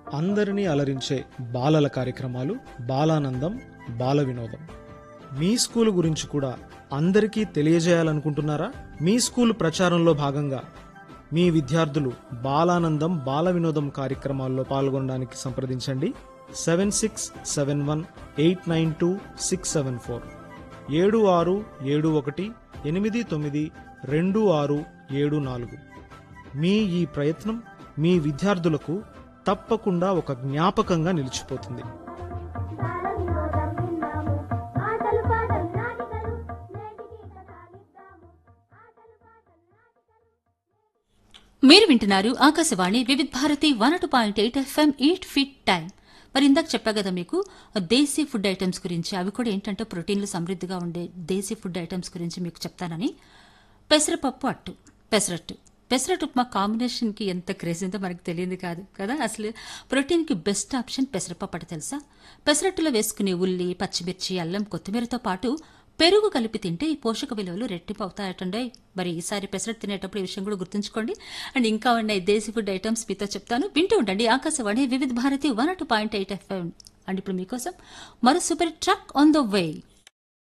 అందరినీ అలరించే బాలల కార్యక్రమాలు బాలానందం బాల వినోదం మీ స్కూల్ గురించి కూడా అందరికీ తెలియజేయాలనుకుంటున్నారా మీ స్కూల్ ప్రచారంలో భాగంగా మీ విద్యార్థులు బాలానందం బాల వినోదం కార్యక్రమాల్లో పాల్గొనడానికి సంప్రదించండి seven six seven one eight nine two six seven four ఏడు ఆరు ఏడు ఒకటి ఎనిమిది తొమ్మిది రెండు ఆరు ఏడు నాలుగు మీ ఈ ప్రయత్నం మీ విద్యార్థులకు తప్పకుండా ఒక జ్ఞాపకంగా నిలిచిపోతుంది బాలవినోదం విందాము ఆటలు పాటలు నాటికలు నేటికి కథాలిద్దాము ఆటలు పాటలు నాటికలు మీరు వింటున్నారు Akashvani Vividh Bharati one two point eight FM eight fit time మరి ఇందాక చెప్పా కదా మీకు దేశీ ఫుడ్ ఐటమ్స్ గురించి అవి కూడా ఏంటంటే ప్రోటీన్లు సమృద్ధిగా ఉండే దేశీ ఫుడ్ ఐటమ్స్ గురించి మీకు చెప్తానని పెసరపప్పు అట్టు పెసరట్టు పెసరట్టు ఉప్మా కాంబినేషన్కి ఎంత క్రేజ్ ఉందో మనకు తెలియదు కాదు కదా అసలు ప్రోటీన్కి బెస్ట్ ఆప్షన్ పెసరపప్పు అట్ట తెలుసా పెసరట్టులో వేసుకునే ఉల్లి పచ్చిమిర్చి అల్లం కొత్తిమీరతో పాటు పెరుగు కలిపి తింటే ఈ పోషక విలువలు రెట్టింపు అవుతాయటండి మరి ఈసారి పెసరట్టు తినేటప్పుడు ఈ విషయం కూడా గుర్తుంచుకోండి అండ్ ఇంకా ఉన్నాయి దేశీ ఫుడ్ ఐటమ్స్ మీతో చెప్తాను వింటూ ఉండండి Akashvani Vividha Bharati one two point eight FM and ఇప్పుడు మీకోసం మరో super truck on the way